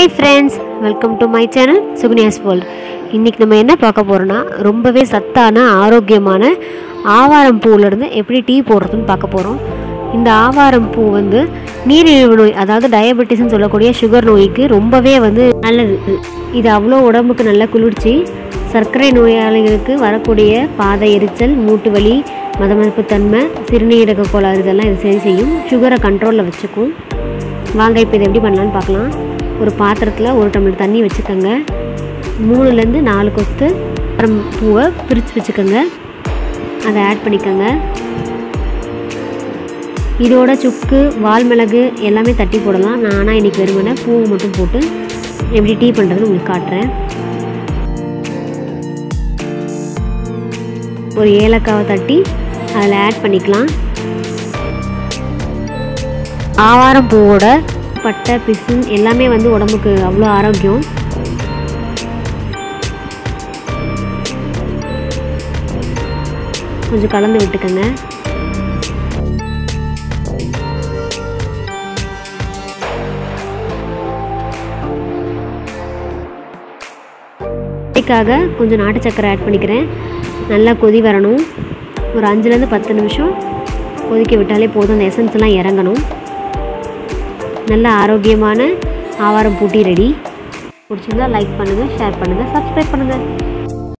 hi friends welcome to my channel Suguniya's world இன்றைக்கி நம்ம என்ன பார்க்க போகிறோன்னா ரொம்பவே சத்தான ஆரோக்கியமான ஆவாரம் பூவிலேருந்து எப்படி டீ போடுறதுன்னு பார்க்க போகிறோம் இந்த ஆவாரம் பூ வந்து நீரிழிவு நோய் அதாவது டயபெட்டிஸ்னு சொல்லக்கூடிய சுகர் நோய்க்கு ரொம்பவே வந்து நல்லது இது அவ்வளோ உடம்புக்கு நல்ல குளிர்ச்சி சர்க்கரை நோயாளிகளுக்கு வரக்கூடிய பாதை எரிச்சல் மூட்டு வலி மதமதிப்பு தன்மை சிறுநீரக கோளாறு இதெல்லாம் இது சரி செய்யும் சுகரை கண்ட்ரோலில் வச்சுக்கும் வாங்க இப்போ இதை எப்படி பண்ணலான்னு பார்க்கலாம் ஒரு பாத்திரத்தில் ஒரு டம்ளர் தண்ணி வச்சுக்கோங்க மூணுலேருந்து நாலு கொத்து அப்புறம் பூவை பிரித்து வச்சுக்கோங்க அதை ஆட் பண்ணிக்கோங்க இதோட சுக்கு வால் மிளகு எல்லாமே தட்டி போடலாம் நான் ஆனால் இன்றைக்கி வெறுமனே பூவை மட்டும் போட்டு எப்படி டீ பண்ணுறதுன்னு உங்களுக்கு காட்டுறேன் ஒரு ஏலக்காவை தட்டி அதில் ஆட் பண்ணிக்கலாம் ஆவாரம் பூவோட பட்டை பிசின் எல்லாமே வந்து உடம்புக்கு அவ்வளோ ஆரோக்கியம் கொஞ்சம் கலந்து விட்டுக்கோங்க இதுக்காக கொஞ்சம் நாட்டு சக்கரை ஆட் பண்ணிக்கிறேன் நல்லா கொதி வரணும் ஒரு அஞ்சுலேருந்து பத்து நிமிஷம் கொதிக்க விட்டாலே போதும் அந்த எசன்ஸ் எல்லாம் இறங்கணும் நல்ல ஆரோக்கியமான ஆவாரம் பூட்டி ரெடி பிடிச்சிருந்தா லைக் பண்ணுங்கள் ஷேர் பண்ணுங்கள் சப்ஸ்கிரைப் பண்ணுங்கள்